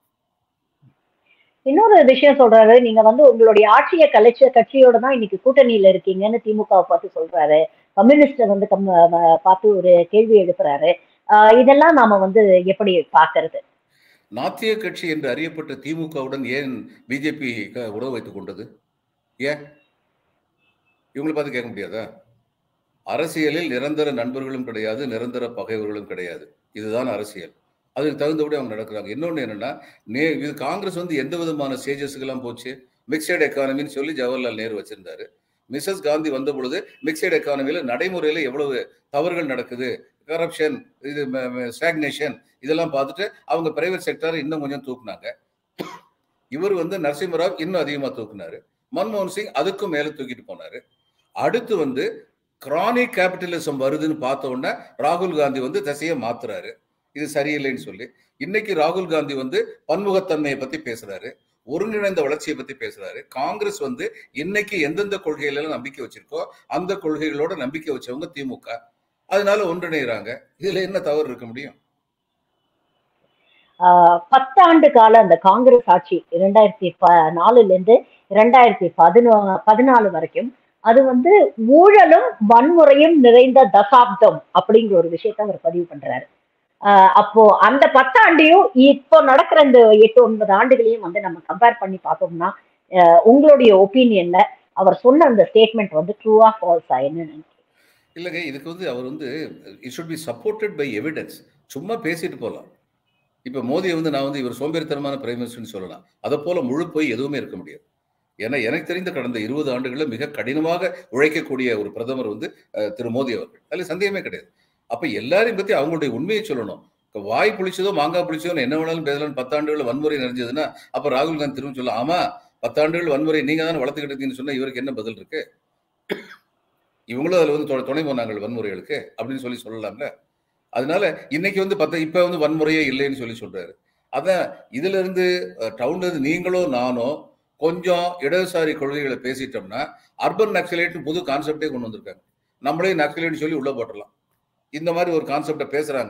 இன்னொரு விஷயம் சொல்றாரு நீங்க வந்து உங்களுடைய ஆட்சியை கலைச்ச கட்சியோட தான் இன்னைக்கு கூட்டணியில இருக்கீங்கன்னு திமுகவை பார்த்து சொல்றாரு கம்யூனிஸ்ட வந்து கம் அஹ் பார்த்து ஒரு கேள்வி எழுப்புறாரு ஆஹ் இதெல்லாம் நாம வந்து எப்படி பாக்குறது நாத்திய கட்சி என்று அறியப்பட்ட திமுகவுடன் ஏன் பிஜேபி உறவு வைத்துக் கொண்டது ஏன் இவங்களை பார்த்து கேட்க முடியாதா அரசியலில் நிரந்தர நண்பர்களும் கிடையாது நிரந்தர பகைவர்களும் கிடையாது இதுதான் அரசியல் அதுக்கு தகுந்தபடி அவங்க நடக்கிறாங்க இன்னொன்று என்னன்னா நே இது காங்கிரஸ் வந்து எந்த விதமான ஸ்டேஜஸ்க்கெல்லாம் போச்சு மிக்சட் எக்கானமின்னு சொல்லி ஜவஹர்லால் நேரு வச்சிருந்தாரு மிஸ்ஸஸ் காந்தி வந்த பொழுது மிக்சட் எக்கானமியில நடைமுறையில எவ்வளவு தவறுகள் நடக்குது கரப்ஷன் இது ஸ்டாக்னேஷன் இதெல்லாம் பார்த்துட்டு அவங்க பிரைவேட் செக்டர் இன்னும் கொஞ்சம் தூக்குனாங்க இவர் வந்து நரசிம்மராவ் இன்னும் அதிகமா தூக்குனாரு மன்மோகன் சிங் அதுக்கும் மேல தூக்கிட்டு போனாரு அடுத்து வந்து கிரானிக் கேபிட்டலிசம் வருதுன்னு பார்த்த உடனே ராகுல் காந்தி வந்து திசையை மாத்துறாரு இது சரியில்லைன்னு சொல்லி இன்னைக்கு ராகுல் காந்தி வந்து பன்முகத்தன்மையை பத்தி பேசுறாரு ஒருங்கிணைந்த வளர்ச்சியை பத்தி பேசுறாரு காங்கிரஸ் வந்து இன்னைக்கு எந்தெந்த கொள்கையில எல்லாம் நம்பிக்கை வச்சிருக்கோ அந்த கொள்கைகளோட நம்பிக்கை வச்சவங்க திமுக அதனால ஒன்றிணைகிறாங்க இதுல என்ன தவறு இருக்க முடியும் ஆஹ் பத்தாண்டு கால அந்த காங்கிரஸ் ஆட்சி இரண்டாயிரத்தி ப நாலுல இருந்து இரண்டாயிரத்தி பதினோ பதினாலு வரைக்கும் அது வந்து ஊழலும் வன்முறையும் நிறைந்த தசாப்தம் அப்படிங்கிற ஒரு விஷயத்த அவர் பதிவு பண்றாரு ஆஹ் அப்போ அந்த பத்தாண்டையும் இப்போ நடக்கிற இந்த எட்டு ஒன்பது ஆண்டுகளையும் வந்து நம்ம கம்பேர் பண்ணி பார்த்தோம்னா ஆஹ் உங்களுடைய ஒப்பீனியன்ல அவர் சொன்ன அந்த ஸ்டேட்மெண்ட் வந்து ட்ரூவா ஃபால்ஸா என்னன்னு இல்லைங்க இதுக்கு வந்து அவர் வந்து it should be supported by evidence சும்மா பேசிட்டு போகலாம் இப்போ மோதியை வந்து நான் வந்து இவர் சோம்பேறித்தனமான பிரைம் மினிஸ்டர்னு சொல்லலாம் அதை போல முழு போய் எதுவுமே இருக்க முடியாது ஏன்னா எனக்கு தெரிந்த கடந்த இருபது ஆண்டுகளில் மிக கடினமாக உழைக்கக்கூடிய ஒரு பிரதமர் வந்து அஹ், திரு மோடி அவர்கள் அதில் சந்தேகமே கிடையாது அப்ப எல்லாரையும் பத்தி அவங்களுடைய உண்மையை சொல்லணும் இப்ப வாய் புளிச்சதோ மாங்காய் புளிச்சதோ என்ன வேணாலும் பேசலாம் பத்தாண்டுகள் வன்முறை நிறைஞ்சதுன்னா அப்ப ராகுல் காந்தி திரும்ப சொல்லலாம் ஆமா பத்தாண்டுகள் வன்முறை நீங்க தானே வளர்த்துக்கிட்டு இருக்கீங்கன்னு சொன்னா இவருக்கு என்ன பதில் இருக்கு இவங்களும் அதுல வந்து துணை- துணை போனாங்க வன்முறைகளுக்கு அப்படின்னு சொல்லி சொல்லலாம்ல அதனால இன்னைக்கு வந்து பத்த இப்ப வந்து வன்முறையே இல்லைன்னு சொல்லி சொல்றாரு அதான் இதுல இருந்து அஹ், டவுன்ல இருந்து நீங்களோ நானோ கொஞ்சம் இடதுசாரி கொள்கைகளை பேசிட்டோம்னா அர்பன் நக்சலைட் புது கான்செப்டே கொண்டு வந்திருக்காங்க நம்மளே நக்சலைட் சொல்லி உள்ள போட்டுடலாம் இந்த மாதிரி ஒரு கான்செப்டை பேசுறாங்க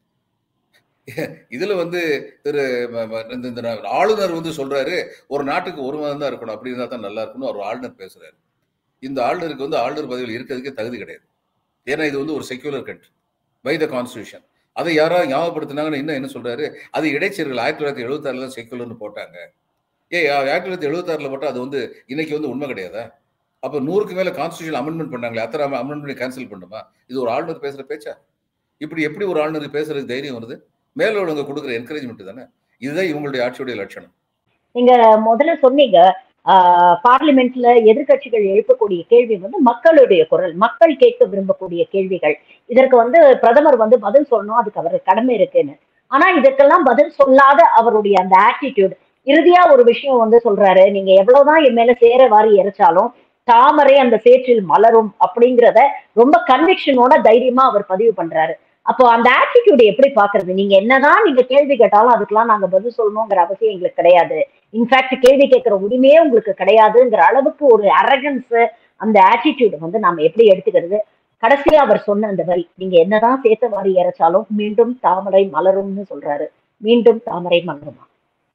இதுல வந்து திரு ம- ம- இந்த இந்த ஆளுநர் வந்து சொல்றாரு ஒரு நாட்டுக்கு ஒரு மதம் தான் இருக்கணும் அப்படி இருந்தா தான் நல்லா இருக்கணும் ஒரு ஆளுநர் பேசுறாரு இந்த ஆளுநருக்கு வந்து ஆளுநர் பதவியில் இருக்கிறதுக்கே தகுதி கிடையாது ஏன்னா இது வந்து ஒரு secular country by the constitution அதை யாராவது ஞாபகப்படுத்தினாங்கன்னு இன்னும் என்ன சொல்றாரு அது இடைச்செருகள் ஆயிரத்தி தொள்ளாயிரத்தி எழுபத்தாறுல செக்யூலர்னு போட்டாங்க ஏ ஆயிரத்தி தொள்ளாயிரத்தி எழுபத்தாறுல போட்டால் அது வந்து இன்னைக்கு வந்து உண்மை கிடையாதா அப்போ நூறுக்கு மேல கான்ஸ்டியூஷன் அமெண்ட்மெண்ட் பண்ணாங்களே அத்தனை அமெண்ட்மெண்ட் கேன்சல் பண்ணுமா இது ஒரு ஆளுநர் பேசுற பேச்சா இப்படி எப்படி ஒரு ஆளுநருக்கு பேசுறதுக்கு தைரியம் வருது மேலோடவங்க கொடுக்குற என்கரேஜ்மெண்ட் தானே இதுதான் இவங்களுடைய ஆட்சியுடைய லட்சணம் நீங்க முதல்ல சொன்னீங்க பார்லிமெண்ட்ல எதிர்க்கட்சிகள் எழுப்பக்கூடிய கேள்வி வந்து மக்களுடைய குரல் மக்கள் கேட்க விரும்பக்கூடிய கேள்விகள் இதற்கு வந்து பிரதமர் வந்து பதில் சொல்லணும் அதுக்கு அவர் கடமை இருக்குன்னு ஆனா இதற்கெல்லாம் பதில் சொல்லாத அவருடைய அந்த ஆட்டிடியூட் இறுதியா ஒரு விஷயம் வந்து சொல்றாரு நீங்க எவ்வளவுதான் என் மேல சேர வாரி இறைச்சாலும் தாமரை அந்த சேற்றில் மலரும் அப்படிங்கிறத ரொம்ப கன்விக்ஷனோட தைரியமா அவர் பதிவு பண்றாரு அப்போ அந்த ஆட்டிடியூட் எப்படி பாக்குறது நீங்க என்னதான் நீங்க கேள்வி கேட்டாலும் அதுக்கெல்லாம் நாங்க பதில் சொல்லணுங்கிற அவசியம் எங்களுக்கு கிடையாது இன்ஃபேக்ட் கேள்வி கேட்கிற உரிமையே உங்களுக்கு கிடையாதுங்கிற அளவுக்கு ஒரு அரகன்ஸ் அந்த ஆட்டிடியூட் வந்து நாம எப்படி எடுத்துக்கிறது கடைசியா அவர் சொன்ன அந்த வரி நீங்க என்னதான் சேர்த்த வாரி இறைச்சாலும் மீண்டும் தாமரை மலரும்னு சொல்றாரு மீண்டும் தாமரை மலருமா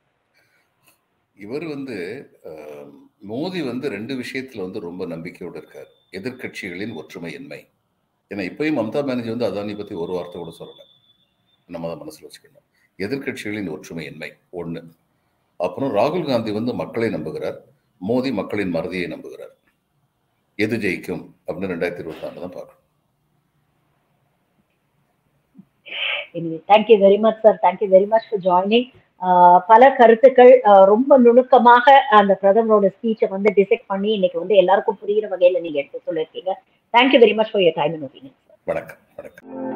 இவர் வந்து அஹ், மோடி வந்து ரெண்டு விஷயத்துல வந்து ரொம்ப நம்பிக்கையோடு இருக்கார் எதிர்க்கட்சிகளின் ஒற்றுமையின்மை ஏன்னா இப்பயும் மம்தா பானர்ஜி வந்து அதானி பத்தி ஒரு வார்த்தை கூட சொல்லல நம்ம தான் மனசுல வச்சுக்கணும் எதிர்க்கட்சிகளின் ஒற்றுமையின்மை ஒண்ணு அப்புறம் ராகுல் காந்தி வந்து மக்களை நம்புகிறார் மோடி மக்களின் மறதியை நம்புகிறார் எது ஜெயிக்கும் அப்படின்னு ரெண்டாயிரத்தி இருபத்தி நாலு தான் பார்க்கணும் thank you very much sir thank you very much for joining பல கருத்துக்கள் ஆஹ் ரொம்ப நுணுக்கமாக அந்த பிரதமரோட ஸ்பீச்சை வந்து டிசெக்ட் பண்ணி இன்னைக்கு வந்து எல்லாருக்கும் புரியுற வகையில நீங்க எடுத்து சொல்லியிருக்கீங்க thank you very much for your time and opinion வணக்கம் வணக்கம்